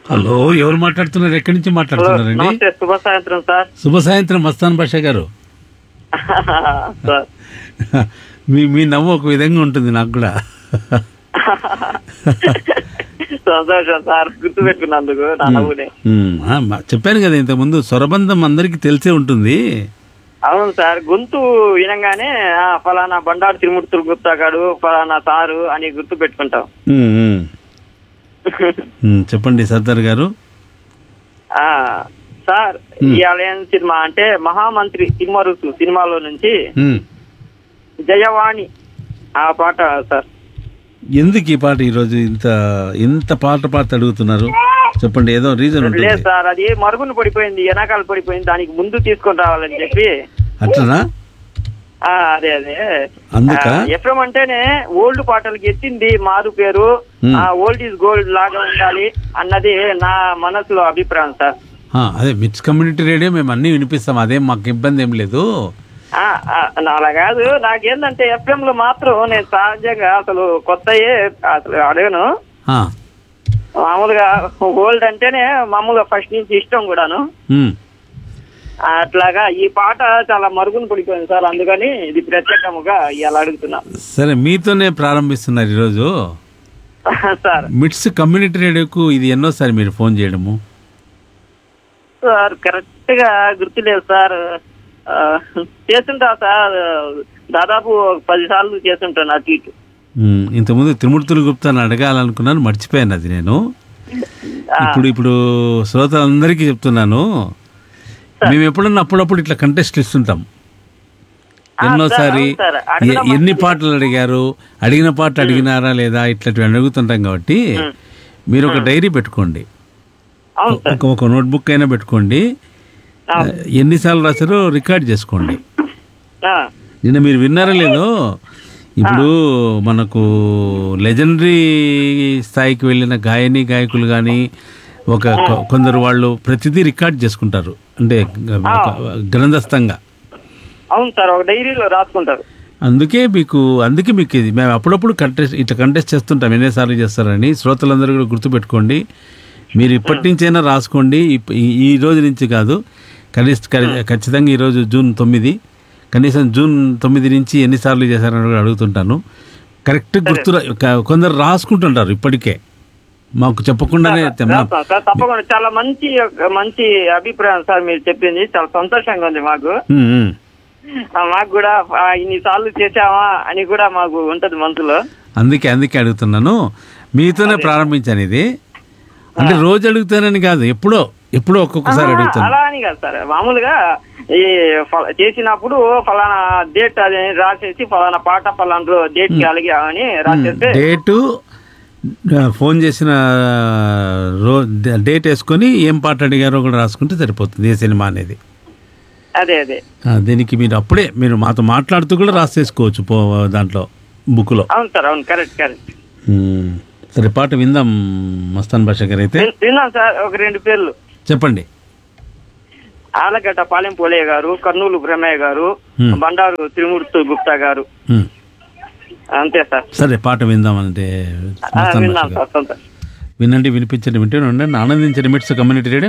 Hello ఎవరు మాట్లాడుతున్నారు ఎక్కడి నుంచి మాట్లాడుతున్నారండి నమస్తే శుభ సాయంత్రం సార్ శుభ సాయంత్రం మస్తాన్ భాష గారు సార్ మీ మీ నవ్వు ఒక విధంగా ఉంటుంది నాకు కూడా సంతోషం సార్ గుర్తు పెట్టుకున్నందుకు నా నవ్వుని ఉమ్, ఆ, మా- చెప్పాను కదా ఇంతకుముందు స్వరబంధం అందరికీ తెలిసే ఉంటుంది అవును సార్ గొంతు వినంగానే ఆ, ఫలానా బండారు తిరుమూర్తులు గుప్తా గాడు ఫలానా సారు అని గుర్తు పెట్టుకుంటాం ఉమ్, ఉమ్. ఉమ్, చెప్పండి సర్దార్ గారు ఆ సార్ ఈ అలయన్ సినిమా అంటే మహామంత్రి తిమ్మరుసు సినిమాలో నుంచి ఉమ్. జయవాణి ఆ పాట సార్ ఎందుకు ఈ పాట ఈరోజు ఇంత ఇంత పాట పాట అడుగుతున్నారు చెప్పండి ఏదో రీజన్ లేదు ఉంటుంది సార్ అది మరుగున పడిపోయింది వెనకాల పడిపోయింది దానికి ముందు తీసుకొని రావాలని చెప్పి అట్లనా ఆ అదే అదే అందుక ఎఫ్ఎం అంటేనే ఓల్డ్ పాటలకి ఎత్తింది మారు పేరు Hmm. ఆ ఓల్డ్ ఈజ్ గోల్డ్ లాగా ఉండాలి అన్నది నా మనసులో అభిప్రాయం సార్ ఆ, అదే మిక్స్ కమ్యూనిటీ రేడియో మేము అన్నీ వినిపిస్తాం అదేం మాకు ఇబ్బంది ఏం లేదు ఆ, ఆ, నా అలా కాదు నాకేందంటే ఎఫ్ఎం లో మాత్రం నేను సహజంగా అసలు కొత్తయే అసలు అడగను ఆ, మామూలుగా ఓల్డ్ అంటేనే మామూలుగా ఫస్ట్ నుంచి ఇష్టం కూడాను ఉమ్. అట్లాగా ఈ పాట చాలా మరుగున పడిపోయింది సార్ అందుకని ఇది ప్రత్యేకముగా ఇలా అడుగుతున్నా సరే మీతోనే ప్రారంభిస్తున్నారు ఈరోజు సార్ మిట్స్ కమ్యూనిటీ రేడియోకు ఇది ఎన్నోసారి మీరు ఫోన్ చేయడము సార్ కరెక్ట్ గా గుర్తులేదు సార్ ఆ, చేస్తుంటా సార్ దాదాపు ఒక పది సార్లు చేస్తుంటాను అటు ఇటు ఉమ్, ఇంతకుముందు త్రిమూర్తులు గుప్తాను అడగాలనుకున్నాను మర్చిపోయాను అది నేను ఆ, ఇప్పుడు ఇప్పుడు శ్రోతలందరికీ చెప్తున్నాను మేము ఎప్పుడన్నా అప్పుడప్పుడు ఇట్లా కంటెస్ట్ ఇస్తుంటాం ఆ, ఎన్నోసారి సార్, అవును సార్. ఎ- అడగడం ఎన్ని పాటలు అడిగారు అడిగిన పాట అడిగినారా లేదా ఇట్లాంటివి అడుగుతుంటాం కాబట్టి మీరు ఒక డైరీ పెట్టుకోండి అవును సార్ ఒక ఒక నోట్బుక్ అయినా పెట్టుకోండి అవును. ఎన్నిసార్లు రాశారో రికార్డ్ చేసుకోండి ఆ, నిన్న మీరు విన్నారా లేదో ఇప్పుడు మనకు లెజెండరీ స్థాయికి వెళ్ళిన గాయని గాయకులు కానీ ఒక కొ- కొందరు వాళ్ళు ప్రతిదీ రికార్డ్ చేసుకుంటారు అంటే ఒక గ్రంథస్థంగా అవును సార్ ఒక డైరీలో రాసుకుంటారు అందుకే మీకు అందుకే మీకు ఇది మేము అప్పుడప్పుడు కంటెస్ట్ ఇట్లా కంటెస్ట్ చేస్తుంటాం ఎన్నిసార్లు చేస్తారని శ్రోతలందరూ కూడా గుర్తుపెట్టుకోండి మీరు ఇప్పటి నుంచైనా రాసుకోండి ఇప్- ఈ- ఈ రోజు నుంచి కాదు కనీస కని- ఖచ్చితంగా ఈరోజు జూన్ తొమ్మిది కనీసం జూన్ తొమ్మిది నుంచి ఎన్నిసార్లు చేశారని కూడా అడుగుతుంటాను కరెక్ట్ గుర్తు రా- క- కొందరు రాసుకుంటుంటారు ఇప్పటికే మాకు చెప్పకుండానే తెమ్మ- రాస్తాం సార్ తప్పకుండా చాలా మంచి మంచి అభిప్రాయం సార్ మీరు చెప్పింది చాలా సంతోషంగా ఉంది మాకు ఉమ్, ఉమ్. ఆ, మాకు కూడా ఆ, ఇన్ని సార్లు చేసామా అని కూడా మాకు ఉంటది మనసులో అందుకే అందుకే అడుగుతున్నాను మీతోనే ప్రారంభించాను ఇది అంటే రోజు అడుగుతానని కాదు ఎప్పుడో ఎప్పుడో ఒక్కొక్కసారి ఆహా, అడుగుతాను అలా అని కాదు సార్ మామూలుగా ఈ ఫల- చేసినప్పుడు ఫలానా డేట్ అది రాసేసి ఫలానా పాట ఫలానా డేట్ కి అలాగే అని రాసేస్తే డేటు ఆ, ఫోన్ చేసిన రో డేట్ వేసుకొని ఏం పాట అడిగారో కూడా రాసుకుంటే సరిపోతుంది ఏ సినిమా అనేది అదే అదే ఆ, దీనికి మీరు అప్పుడే మీరు మాతో మాట్లాడుతూ కూడా రాసేసుకోవచ్చు పో దాంట్లో బుక్లో అవును సార్ అవును కరెక్ట్ కరెక్ట్ ఉమ్. సరే పాట విందాం మస్తాన్ భాష గారు అయితే విన్నాను సార్ ఒక రెండు పేర్లు చెప్పండి ఆలగడ్డ పాలెం పోలయ్య గారు కర్నూలు బ్రహ్మయ్య గారు Hmm. బండారు త్రిమూర్తి గుప్తా గారు ఉమ్. అంతే సార్ సరే పాట విందామంటే ఆ, మస్తాన్ భాష విన్నాను గారు సార్ సంతోషం వినండి వినిపించండి వింటూనే ఉండండి ఆనందించండి మిట్స్ కమ్యూనిటీ రేడియో